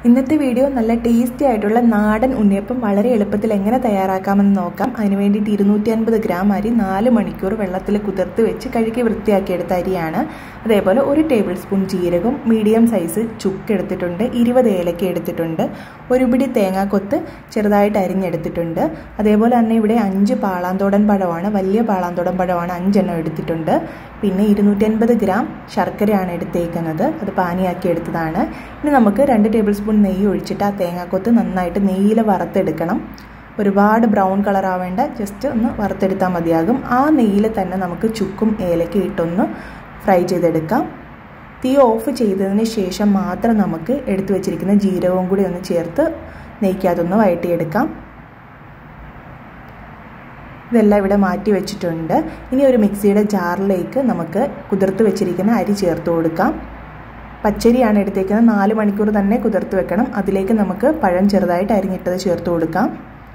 ഇന്നത്തെ വീഡിയോ നല്ല ടേസ്റ്റി ആയിട്ടുള്ള നാടൻ ഉണ്ണിയപ്പം വളരെ എളുപ്പത്തിൽ എങ്ങനെ തയ്യാറാക്കാമെന്ന് നോക്കാം അതിന് വേണ്ടിയിട്ട് ഇരുന്നൂറ്റി അൻപത് ഗ്രാം അരി നാല് മണിക്കൂർ വെള്ളത്തിൽ കുതിർത്ത് വെച്ച് കഴുകി വൃത്തിയാക്കിയെടുത്ത അരിയാണ് അതേപോലെ ഒരു ടേബിൾ സ്പൂൺ ജീരകം മീഡിയം സൈസ് ചുക്ക് എടുത്തിട്ടുണ്ട് ഇരുപത് ഏലക്ക എടുത്തിട്ടുണ്ട് ഒരു പിടി തേങ്ങാക്കൊത്ത് ചെറുതായിട്ട് അരിഞ്ഞെടുത്തിട്ടുണ്ട് അതേപോലെ തന്നെ ഇവിടെ അഞ്ച് പാളാന്തോടൻ പഴമാണ് വലിയ പാളാന്തോടൻ പഴമാണ് അഞ്ചെണ്ണം എടുത്തിട്ടുണ്ട് പിന്നെ ഇരുന്നൂറ്റി അൻപത് ഗ്രാം ശർക്കരയാണ് എടുത്തേക്കുന്നത് അത് പാനിയാക്കി എടുത്തതാണ് ഇനി നമുക്ക് രണ്ട് ടേബിൾ സ്പൂൺ നെയ്യ് ഒഴിച്ചിട്ട് ആ തേങ്ങാക്കൊത്ത് നന്നായിട്ട് നെയ്യിൽ വറുത്തെടുക്കണം ഒരുപാട് ബ്രൗൺ കളർ ആവേണ്ട ജസ്റ്റ് ഒന്ന് വറുത്തെടുത്താൽ മതിയാകും ആ നെയ്യിൽ തന്നെ നമുക്ക് ചുക്കും ഏലക്ക ഇട്ടൊന്ന് ഫ്രൈ ചെയ്തെടുക്കാം തീ ഓഫ് ചെയ്തതിന് ശേഷം മാത്രം നമുക്ക് എടുത്തു വെച്ചിരിക്കുന്ന ജീരകവും കൂടി ഒന്ന് ചേർത്ത് നെയ്ക്കകത്തൊന്ന് വഴറ്റിയെടുക്കാം ഇതെല്ലാം ഇവിടെ മാറ്റി വെച്ചിട്ടുണ്ട് ഇനി ഒരു മിക്സിയുടെ ജാറിലേക്ക് നമുക്ക് കുതിർത്ത് വെച്ചിരിക്കുന്ന അരി ചേർത്ത് കൊടുക്കാം പച്ചരിയാണ് എടുത്തേക്കുന്നത് നാല് മണിക്കൂർ തന്നെ കുതിർത്ത് വെക്കണം അതിലേക്ക് നമുക്ക് പഴം ചെറുതായിട്ട് അരിഞ്ഞിട്ടത് ചേർത്ത് കൊടുക്കാം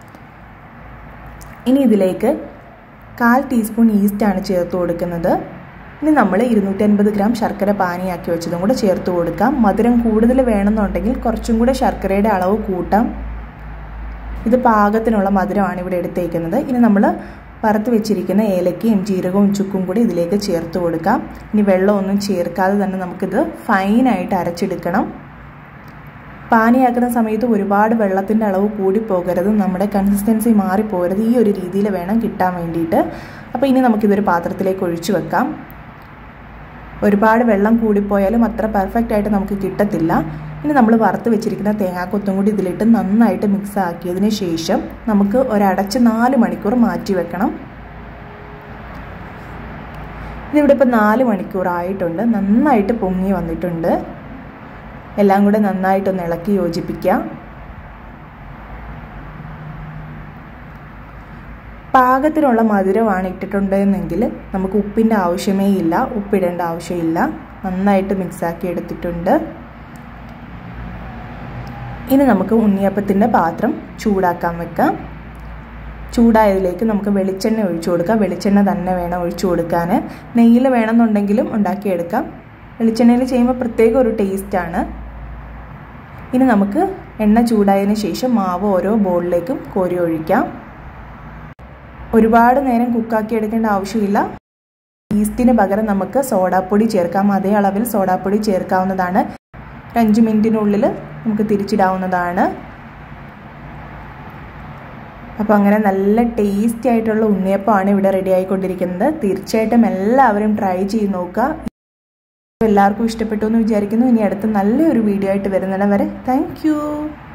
ഇനി ഇതിലേക്ക് കാൽ ടീസ്പൂൺ ഈസ്റ്റാണ് ചേർത്ത് കൊടുക്കുന്നത് ഇനി നമ്മൾ ഇരുന്നൂറ്റൻപത് ഗ്രാം ശർക്കര പാനിയാക്കി വെച്ചതും കൂടെ ചേർത്ത് കൊടുക്കാം മധുരം കൂടുതൽ വേണമെന്നുണ്ടെങ്കിൽ കുറച്ചും കൂടെ ശർക്കരയുടെ അളവ് കൂട്ടാം ഇത് പാകത്തിനുള്ള മധുരമാണ് ഇവിടെ എടുത്തേക്കുന്നത് ഇനി നമ്മൾ വറുത്ത് വെച്ചിരിക്കുന്ന ഏലക്കയും ജീരകവും ചുക്കും കൂടി ഇതിലേക്ക് ചേർത്ത് കൊടുക്കാം ഇനി വെള്ളമൊന്നും ചേർക്കാതെ തന്നെ നമുക്കിത് ഫൈനായിട്ട് അരച്ചെടുക്കണം പാനിയാക്കുന്ന സമയത്ത് ഒരുപാട് വെള്ളത്തിൻ്റെ അളവ് കൂടി പോകരുത് നമ്മുടെ കൺസിസ്റ്റൻസി മാറിപ്പോകരുത് ഈ ഒരു രീതിയിൽ വേണം കിട്ടാൻ വേണ്ടിയിട്ട് അപ്പോൾ ഇനി നമുക്കിതൊരു പാത്രത്തിലേക്ക് ഒഴിച്ചു വെക്കാം ഒരുപാട് വെള്ളം കൂടിപ്പോയാലും അത്ര പെർഫെക്റ്റ് ആയിട്ട് നമുക്ക് കിട്ടത്തില്ല ഇനി നമ്മൾ വറുത്ത് വെച്ചിരിക്കുന്ന തേങ്ങാക്കൊത്തും കൂടി ഇതിലിട്ട് നന്നായിട്ട് മിക്സ് ആക്കിയതിന് ശേഷം നമുക്ക് ഒരടച്ച് നാല് മണിക്കൂർ മാറ്റി വെക്കണം ഇതിവിടെ ഇപ്പോൾ നാല് മണിക്കൂറായിട്ടുണ്ട് നന്നായിട്ട് പൊങ്ങി വന്നിട്ടുണ്ട് എല്ലാം കൂടെ നന്നായിട്ടൊന്ന് ഇളക്കി യോജിപ്പിക്കാം പാകത്തിനുള്ള മധുരമാണ് ഇട്ടിട്ടുണ്ടെന്നെങ്കിൽ നമുക്ക് ഉപ്പിൻ്റെ ആവശ്യമേ ഇല്ല ഉപ്പിടേണ്ട ആവശ്യമില്ല നന്നായിട്ട് മിക്സാക്കി എടുത്തിട്ടുണ്ട് ഇനി നമുക്ക് ഉണ്ണിയപ്പത്തിൻ്റെ പാത്രം ചൂടാക്കാൻ വെക്കാം ചൂടായതിലേക്ക് നമുക്ക് വെളിച്ചെണ്ണ ഒഴിച്ചു കൊടുക്കാം വെളിച്ചെണ്ണ തന്നെ വേണം ഒഴിച്ചു കൊടുക്കാൻ നെയ്യിൽ വേണമെന്നുണ്ടെങ്കിലും ഉണ്ടാക്കിയെടുക്കാം വെളിച്ചെണ്ണയിൽ ചെയ്യുമ്പോൾ പ്രത്യേക ഒരു ടേസ്റ്റാണ് ഇനി നമുക്ക് എണ്ണ ചൂടായതിന് ശേഷം മാവ് ഓരോ ബോളിലേക്കും കോരി ഒഴിക്കാം ഒരുപാട് നേരം കുക്കാക്കി എടുക്കേണ്ട ആവശ്യമില്ല ഈസ്റ്റിന് പകരം നമുക്ക് സോഡാപ്പൊടി ചേർക്കാം അതേ അളവിൽ സോഡാപ്പൊടി ചേർക്കാവുന്നതാണ് ഒരു അഞ്ച് മിനിറ്റിനുള്ളിൽ നമുക്ക് തിരിച്ചിടാവുന്നതാണ് അപ്പോൾ അങ്ങനെ നല്ല ടേസ്റ്റി ആയിട്ടുള്ള ഉണ്ണിയപ്പമാണ് ഇവിടെ റെഡി ആയിക്കൊണ്ടിരിക്കുന്നത് തീർച്ചയായിട്ടും എല്ലാവരും ട്രൈ ചെയ്ത് നോക്കുക എല്ലാവർക്കും ഇഷ്ടപ്പെട്ടു എന്ന് വിചാരിക്കുന്നു ഇനി അടുത്ത നല്ലൊരു വീഡിയോ ആയിട്ട് വരുന്നിടം വരെ താങ്ക്